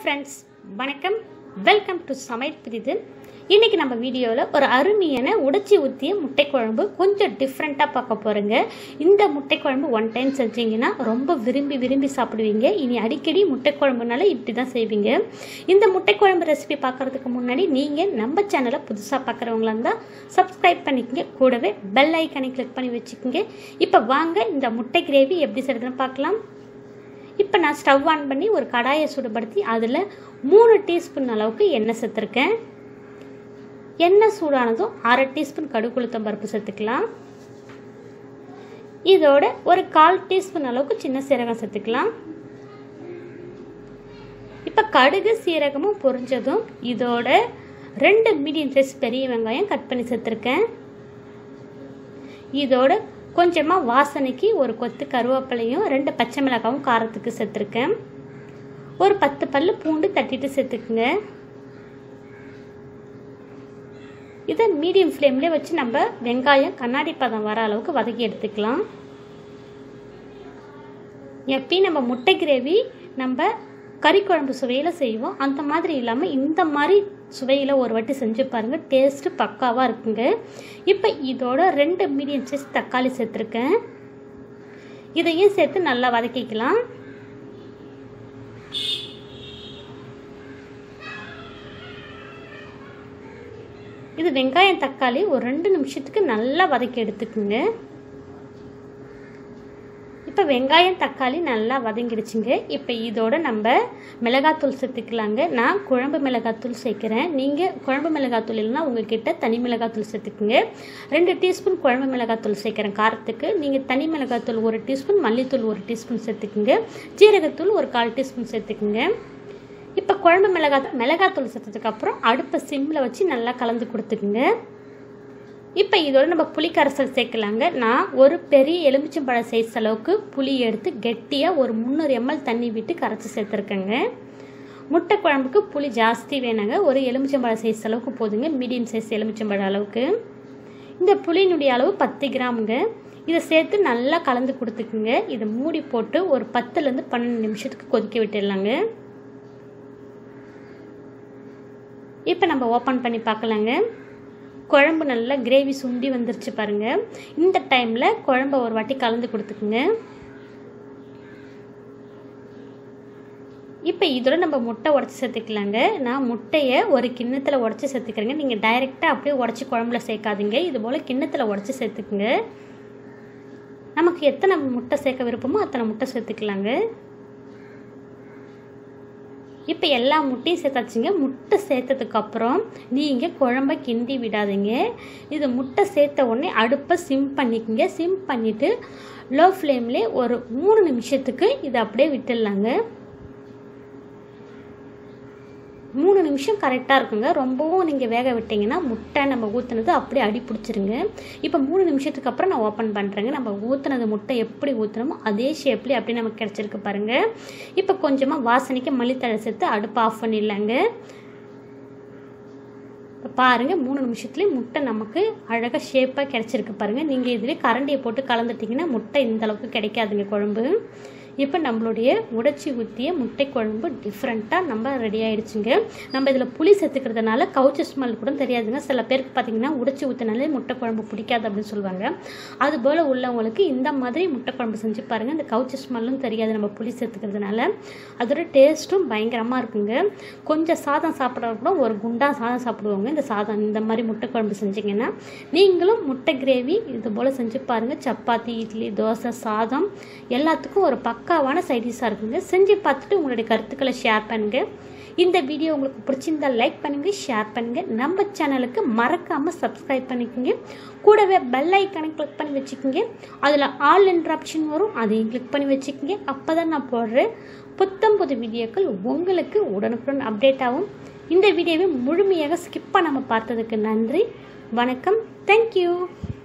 friends வணக்கம் welcome to சமையல் பிரிது இன்றைக்கி நம்ம வீடியோவில் ஒரு அருமையான உடைச்சி ஊற்றிய முட்டை குழம்பு கொஞ்சம் டிஃப்ரெண்ட்டாக பார்க்க போகிறோங்க இந்த முட்டை குழம்பு ஒன் டைம் செஞ்சீங்கன்னா ரொம்ப விரும்பி விரும்பி சாப்பிடுவீங்க இனி அடிக்கடி முட்டை குழம்புனால இப்படி தான் செய்வீங்க இந்த முட்டை குழம்பு ரெசிபி பார்க்குறதுக்கு முன்னாடி நீங்கள் நம்ம சேனலை புதுசாக பார்க்குறவங்களா இருந்தால் சப்ஸ்கிரைப் பண்ணிக்கங்க கூடவே பெல் ஐக்கனை கிளிக் பண்ணி வச்சுக்கோங்க இப்போ வாங்க இந்த முட்டை கிரேவி எப்படி செய்கிறதுன்னு பார்க்கலாம் இப்போ நான் ஸ்டவ் ஆன் பண்ணி ஒரு கடாயை சூடுபடுத்தி அதில் மூணு டீஸ்பூன் அளவுக்கு எண்ணெய் சேர்த்துருக்கேன் எண்ணெய் சூடானதும் அரை டீஸ்பூன் கடுகு உளுத்தம் பருப்பு சேர்த்துக்கலாம் இதோட ஒரு கால் டீஸ்பூன் அளவுக்கு சின்ன சீரகம் சேர்த்துக்கலாம் இப்போ கடுகு சீரகமும் பொரிஞ்சதும் இதோட ரெண்டு மீடியம் சைஸ் பெரிய வெங்காயம் கட் பண்ணி சேர்த்துருக்கேன் இதோட கொஞ்சமாக வாசனைக்கு ஒரு கொத்து கருவேப்பிலையும் ரெண்டு பச்சை மிளகாவும் காரத்துக்கு சேர்த்துருக்கேன் ஒரு பத்து பல்லு பூண்டு தட்டிட்டு சேர்த்துக்குங்க இதை மீடியம் ஃப்ளேம்லேயே வச்சு நம்ம வெங்காயம் கண்ணாடி பதம் வர அளவுக்கு வதக்கி எடுத்துக்கலாம் எப்பயும் நம்ம முட்டை கிரேவி நம்ம கறி குழம்பு சுவையில் செய்வோம் அந்த மாதிரி இல்லாமல் இந்த மாதிரி சுவையில் ஒரு வாட்டி செஞ்சு பாருங்கள் டேஸ்ட்டு பக்காவாக இருக்குங்க இப்போ இதோட ரெண்டு மீடியம் சைஸ் தக்காளி சேர்த்துருக்கேன் இதையும் சேர்த்து நல்லா வதக்கிக்கலாம் இது வெங்காயம் தக்காளி ஒரு ரெண்டு நிமிஷத்துக்கு நல்லா வதக்கி எடுத்துக்குங்க இப்போ வெங்காயம் தக்காளி நல்லா வதங்கிடுச்சுங்க இப்போ இதோட நம்ம மிளகாத்தூள் சேர்த்துக்கலாங்க நான் குழம்பு மிளகாத்தூள் சேர்க்குறேன் நீங்கள் குழம்பு மிளகாத்தூள் இல்லைனா உங்ககிட்ட தனி மிளகாத்தூள் சேர்த்துக்குங்க ரெண்டு டீஸ்பூன் குழம்பு மிளகாத்தூள் சேர்க்குறேன் காரத்துக்கு நீங்கள் தனி மிளகாத்தூள் ஒரு டீஸ்பூன் மல்லித்தூள் ஒரு டீஸ்பூன் சேர்த்துக்குங்க ஜீரகத்தூள் ஒரு கால் டீஸ்பூன் சேர்த்துக்குங்க இப்போ குழம்பு மிளகாத்தூள் மிளகாத்தூள் சேர்த்ததுக்கப்புறம் அடுப்பை சிம்மில் வச்சு நல்லா கலந்து கொடுத்துக்குங்க இப்போ இதோட நம்ம புளி கரைசல் சேர்க்கலாங்க நான் ஒரு பெரிய எலுமிச்சம்பழ சைஸ் அளவுக்கு புளி எடுத்து கெட்டியாக ஒரு முந்நூறு எம்எல் தண்ணி விட்டு கரைச்சி சேர்த்துருக்கேங்க முட்டை குழம்புக்கு புளி ஜாஸ்தி வேணுங்க ஒரு எலுமிச்சம்பழ சைஸ் அளவுக்கு போதுங்க மீடியம் சைஸ் எலுமிச்சம்பழ அளவுக்கு இந்த புளியினுடைய அளவு பத்து கிராமுங்க இதை சேர்த்து நல்லா கலந்து கொடுத்துக்குங்க இதை மூடி போட்டு ஒரு பத்துலேருந்து பன்னெண்டு நிமிஷத்துக்கு கொதிக்க விட்டுடலாங்க இப்போ நம்ம ஓப்பன் பண்ணி பார்க்கலாங்க குழம்பு நல்லா கிரேவி சுண்டி வந்துருச்சு பாருங்கள் இந்த டைமில் குழம்ப ஒரு வாட்டி கலந்து கொடுத்துக்குங்க இப்போ இதோட நம்ம முட்டை உடச்சி சேர்த்துக்கலாங்க நான் முட்டையை ஒரு கிண்ணத்தில் உடச்சி சேர்த்துக்கிறேங்க நீங்கள் டைரெக்டாக அப்படியே உடச்சி குழம்புல சேர்க்காதீங்க இது போல் கிண்ணத்தில் உடச்சி சேர்த்துக்குங்க நமக்கு எத்தனை முட்டை சேர்க்க விருப்பமோ அத்தனை முட்டை சேர்த்துக்கலாங்க இப்போ எல்லா முட்டையும் சேர்த்தாச்சுங்க முட்டை சேர்த்ததுக்கப்புறம் நீங்கள் குழம்ப கிண்டி விடாதீங்க இது முட்டை சேர்த்த உடனே அடுப்பை சிம் பண்ணிக்கோங்க சிம் பண்ணிவிட்டு லோ ஃப்ளேம்லேயே ஒரு மூணு நிமிஷத்துக்கு இதை அப்படியே விட்டுடலாங்க மூணு நிமிஷம் கரெக்டாக இருக்குங்க ரொம்பவும் நீங்கள் வேக விட்டிங்கன்னா முட்டை நம்ம ஊற்றுனது அப்படியே அடி பிடிச்சிருங்க இப்போ மூணு நிமிஷத்துக்கு அப்புறம் நான் ஓப்பன் பண்ணுறேங்க நம்ம ஊற்றுனது முட்டை எப்படி ஊற்றுனமோ அதே ஷேப்லேயே அப்படியே நமக்கு கிடச்சிருக்கு பாருங்கள் இப்போ கொஞ்சமாக வாசனைக்கு மல்லித்தழை சேர்த்து அடுப்பு ஆஃப் பண்ணிடலாங்க பாருங்கள் மூணு நிமிஷத்துலேயே முட்டை நமக்கு அழகாக ஷேப்பாக கிடச்சிருக்கு பாருங்கள் நீங்கள் இதுவே கரண்டியை போட்டு கலந்துட்டிங்கன்னா முட்டை இந்த அளவுக்கு கிடைக்காதுங்க குழம்பு இப்போ நம்மளுடைய உடைச்சி ஊற்றிய முட்டை குழம்பு டிஃப்ரெண்ட்டாக நம்ம ரெடி ஆகிடுச்சுங்க நம்ம இதில் புளி சேர்த்துக்கிறதுனால கவுச்ச ஸ்மெல் கூட தெரியாதுங்க சில பேருக்கு பார்த்திங்கன்னா உடைச்சி ஊற்றினாலே முட்டை குழம்பு பிடிக்காது அப்படின்னு சொல்லுவாங்க அதுபோல் உள்ளவங்களுக்கு இந்த மாதிரி முட்டை குழம்பு செஞ்சு பாருங்கள் இந்த கவுச்ச ஸ்மெல்லும் தெரியாது நம்ம புளி சேர்த்துக்கிறதுனால அதோட டேஸ்ட்டும் பயங்கரமாக இருக்குங்க கொஞ்சம் சாதம் சாப்பிட்றவங்க கூட ஒரு குண்டா சாதம் சாப்பிடுவாங்க இந்த சாதம் இந்த மாதிரி முட்டை குழம்பு செஞ்சிங்கன்னா நீங்களும் முட்டை கிரேவி இது போல் செஞ்சு பாருங்கள் சப்பாத்தி இட்லி தோசை சாதம் எல்லாத்துக்கும் ஒரு பக்க பக்காவான சைடிஷாக இருக்குங்க செஞ்சு பார்த்துட்டு உங்களுடைய கருத்துக்களை ஷேர் பண்ணுங்கள் இந்த வீடியோ உங்களுக்கு பிடிச்சிருந்தா லைக் பண்ணுங்கள் ஷேர் பண்ணுங்கள் நம்ம சேனலுக்கு மறக்காமல் சப்ஸ்கிரைப் பண்ணிக்கோங்க கூடவே பெல் ஐக்கனை கிளிக் பண்ணி வச்சுக்கோங்க அதில் ஆல் என்ற ஆப்ஷன் வரும் அதையும் கிளிக் பண்ணி வச்சுக்கோங்க அப்போ தான் நான் போடுற புத்தம் புது வீடியோக்கள் உங்களுக்கு உடனுக்குடன் அப்டேட் ஆகும் இந்த வீடியோவை முழுமையாக ஸ்கிப் பண்ணாமல் பார்த்ததுக்கு நன்றி வணக்கம் தேங்க்யூ